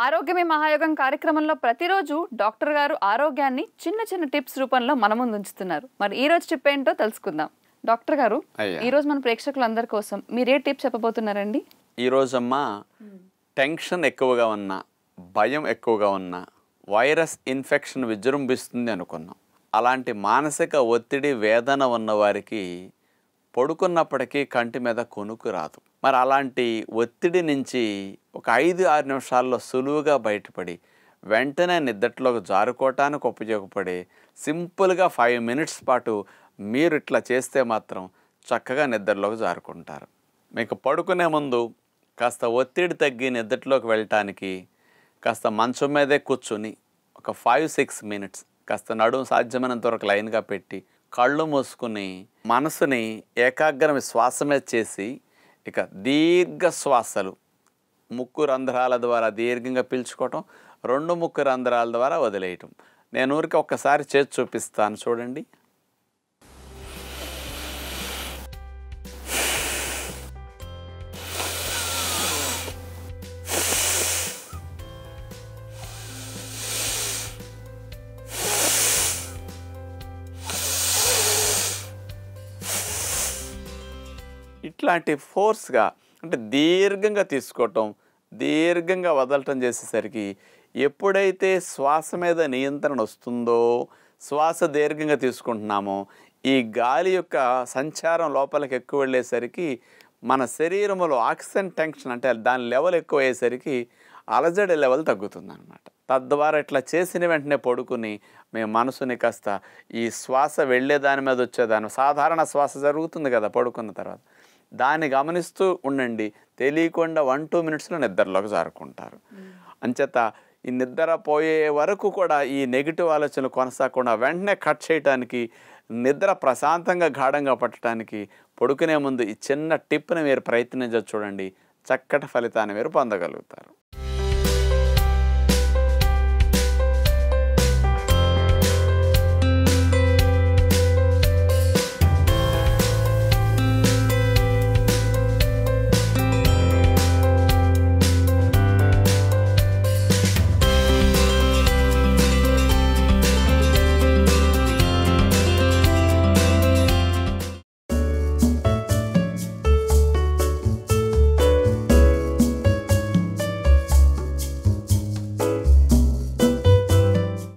ఆరోగ్యమే మహాయోగం కార్యక్రమంలో ప్రతిరోజు డాక్టర్ గారు ఆరోగ్యాన్ని చిన్న చిన్న టిప్స్ రూపంలో మన ముందు ఉంచుతున్నారు మరి ఈ రోజు టిప్ ఏంటో తెలుసుకుందాం డాక్టర్ గారు అయ్యా. ఈ రోజు మన ప్రేక్షకులందరి కోసం మీరే టిప్ చెప్పబోతున్నారండి ఈరోజమ్మా టెన్షన్ ఎక్కువగా ఉన్నా భయం ఎక్కువగా ఉన్నా వైరస్ ఇన్ఫెక్షన్ విజృంభిస్తుంది అనుకున్నాం అలాంటి మానసిక ఒత్తిడి వేదన ఉన్న వారికి పడుకున్నప్పటికీ కంటి మీద కొనుకు రాదు మరి అలాంటి ఒత్తిడి నుంచి ఒక ఐదు ఆరు నిమిషాల్లో సులువుగా బయటపడి వెంటనే నిద్దట్లోకి జారుకోవటానికి ఉపయోగపడే సింపుల్గా ఫైవ్ మినిట్స్ పాటు మీరు ఇట్లా చేస్తే మాత్రం చక్కగా నిద్రలోకి జారుకుంటారు మీకు పడుకునే ముందు కాస్త ఒత్తిడి తగ్గి నిద్రలోకి వెళ్ళటానికి కాస్త మంచం మీదే కూర్చుని ఒక ఫైవ్ సిక్స్ మినిట్స్ కాస్త నడుము సాధ్యమైనంత వరకు లైన్గా పెట్టి కళ్ళు మూసుకుని మనసుని ఏకాగ్రం శ్వాస మీద చేసి ఇక దీర్ఘ శ్వాసలు ముక్కు రంధ్రాల ద్వారా దీర్ఘంగా పీల్చుకోవటం రెండు ముక్కు రంధ్రాల ద్వారా వదిలేయటం నేను ఊరికి ఒక్కసారి చేసి చూపిస్తాను చూడండి ఇట్లాంటి ఫోర్స్గా అంటే దీర్ఘంగా తీసుకోవటం దీర్ఘంగా వదలటం చేసేసరికి ఎప్పుడైతే శ్వాస మీద నియంత్రణ వస్తుందో శ్వాస దీర్ఘంగా తీసుకుంటున్నామో ఈ గాలి యొక్క సంచారం లోపలికి ఎక్కువ వెళ్ళేసరికి మన శరీరంలో ఆక్సిజన్ టెన్షన్ అంటే దాని లెవెల్ ఎక్కువ అయ్యేసరికి అలజడి లెవెల్ తగ్గుతుంది అనమాట తద్వారా ఇట్లా చేసిన వెంటనే పడుకుని మేము మనసుని కాస్త ఈ శ్వాస వెళ్ళే దాని మీద వచ్చేదాన్ని సాధారణ శ్వాస జరుగుతుంది కదా పడుకున్న తర్వాత దాన్ని గమనిస్తూ ఉండండి తెలియకుండా వన్ టూ మినిట్స్లో నిద్రలోకి జారుకుంటారు అంచేత ఈ నిద్ర పోయే వరకు కూడా ఈ నెగిటివ్ ఆలోచనలు కొనసాగకుండా వెంటనే కట్ చేయడానికి నిద్ర ప్రశాంతంగా గాఢంగా పట్టడానికి పడుకునే ముందు ఈ చిన్న టిప్ని మీరు ప్రయత్నించ చూడండి చక్కటి ఫలితాన్ని మీరు పొందగలుగుతారు